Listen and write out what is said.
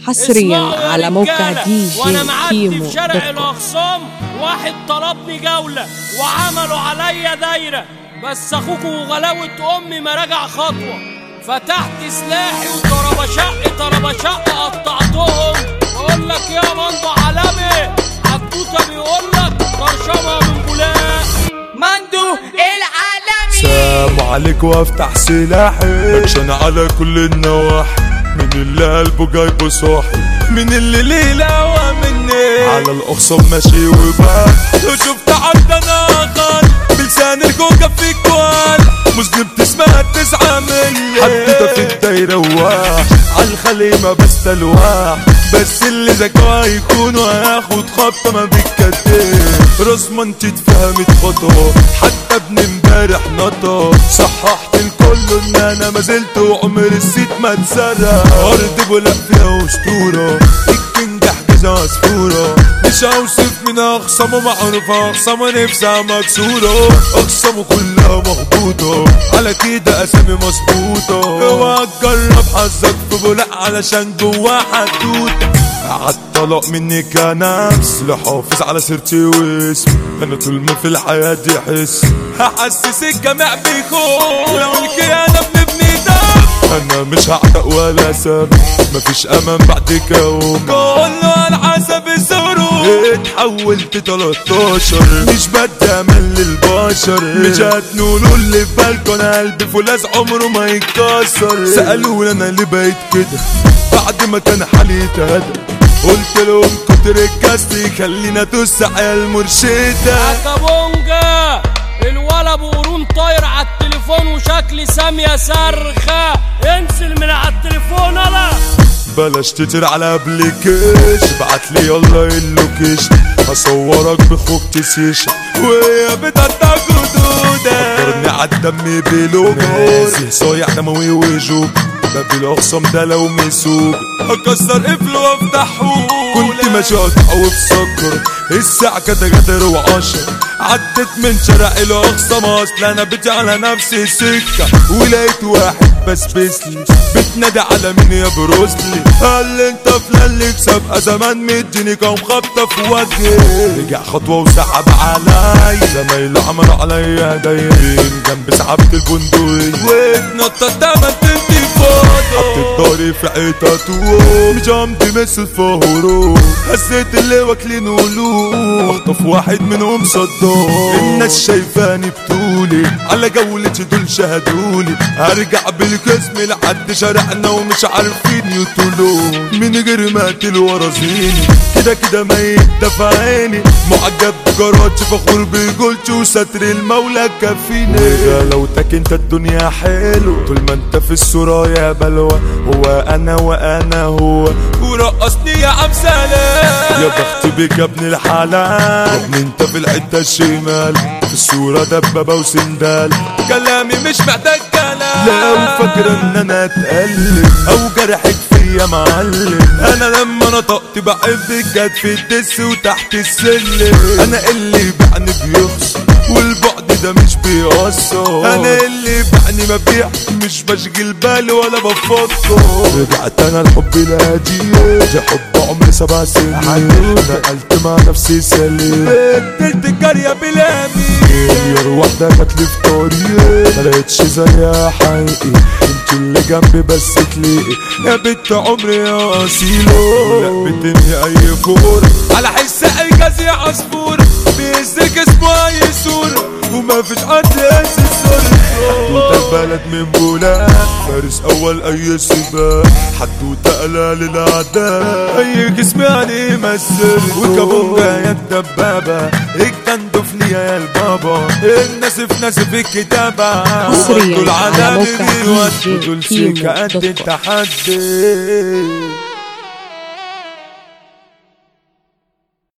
حصريا اسمعوا يا على موقع رجالة، دي وانا جي معدي كيمو في شارع دوت كوم. الاخصام واحد طلبني جولة وعملوا عليا دايرة بس اخوكوا وغلاوة امي ما رجع خطوة فتحت سلاحي وضرب شق ضرب شق قطعتهم بقول لك يا مندو عالمي حدوته بيقول لك طرشمها من بولاق مندو العالمي سلام عليك وافتح سلاحي اكشن على كل النواحي من اللي قلبه جايبه صاحي من اللي ليلة ومني على الاقصى ماشي وبال وشفت عدنا غال بلسان الكوكب في كوال مسلم تسمع تسعة مني حددها في الدايرة واح على الخليمة بس تلواح بس اللي ذكاه يكون هياخد خبطة ما بيتكتف راس ما انت اتفهمت خطوة حتى ابن امبارح نطق صححت الكل ان انا ما زلت وعمر السيت ما اتسرق ارض بولا فيها اسطورة الكينج احجز عصفورة مش هوصف من اخصامه معروفة اخصامه نفسها مكسورة اخصامه كلها مخبوطة على كده اسامي مظبوطة اوعى تجرب حظك في بولاق علشان جواه حدوتة عالطلاق مني كنفس لحافظ على سيرتي واسمي انا طول ما في الحياة دي حس هحسس الجميع بيخون لو الكيانة بنبني دم انا مش هعتق ولا سبب مفيش امان بعد كون كله على حسب الظروف اتحولت 13 مش بدي امل للبشر مش هتنولوا اللي في بالكم انا قلبي فولاذ عمره ما يتكسر سالوني انا ليه بقيت كده بعد ما كان حالي اتهدى قلت لهم كتر الكاست يخلينا تسع المرشده كابونجا الولا بقرون طاير على التليفون وشكلي سامية صرخة انزل من على التليفون انا بلاش تتر على ابليكيش ابعت لي يلا اللوكيشن هصورك بخوك تسيشن وهي بتقطع جدودك فكرني عالدم بلوجو نازل صايع دموي وجوب باب الاقسام ده لو مسوق هكسر قفل وافتحه كنت ماشي قطع وبسكر الساعة كانت غدر وعشر عدت من شارع الاقصى اصل انا بيتي على نفس السكة ولقيت واحد بسبسلي بتنادي على مين يا بروسلي قال لي انت فلان اللي كسب زمان مديني كام خبطة في وجهي رجع خطوة وسحب علي زمايله عملوا عليا دايرين جنب سحبت البندقية واتنطط تمتنتي فوضى حطيت ضهري في حيطة طوب جامد مثل فهورو حسيت اللي واكلين ولوب اخطف واحد منهم صدام الناس شايفاني بطولي على جولتي دول شهدولي ارجع بالجسم لحد شارعنا ومش عارفين يطولون من غير ما اقتل ورزيني كده كده ميت دفع عيني معجب بجراتي فخور بجولتي وستر المولى كفيني غلاوتك انت الدنيا حلو طول ما انت في الصورة يا بلوى هو انا وانا هو ورقصني يا عم سلام يا بخت بك يا ابن الحلال رغم انت في الحتة الشمال في الصورة دبابة وسندال كلامي مش محتاج كلام لو فاكر ان انا اتألم او جرحك فيا معلم انا لما نطقت بحبك جت في الدس وتحت السلم انا اللي بعني بيخسر والبعد ده مش بيأثر انا اللي بعني ما بيع مش بشغل بالي ولا بفكر رجعت انا الحب القديم ده حب عمري سبع سنين نقلت مع نفسي سليم بدلت الجارية بلامي مليار واحدة جات لي في طريقي ما لقيتش زيها حقيقي انت اللي جنبي بس تلاقي يا بنت عمري يا اصيلة لا بتنهي اي فور على حس اي جاز يا عصفور بيزك اسمه اي صورة وما فيش حد ينسى الصورة حدوتة البلد من بولاق فارس اول اي سباق حدوتة قلال الاعداء اي جسم يعني يمثل وكابونجا يا الدبابة اكتندف لي يا البابا الناس في ناس في الكتابة حصرياً وبرضو على العذاب موقع بيودوا DJ دول كيمو سكة قد دوت كوم. التحدي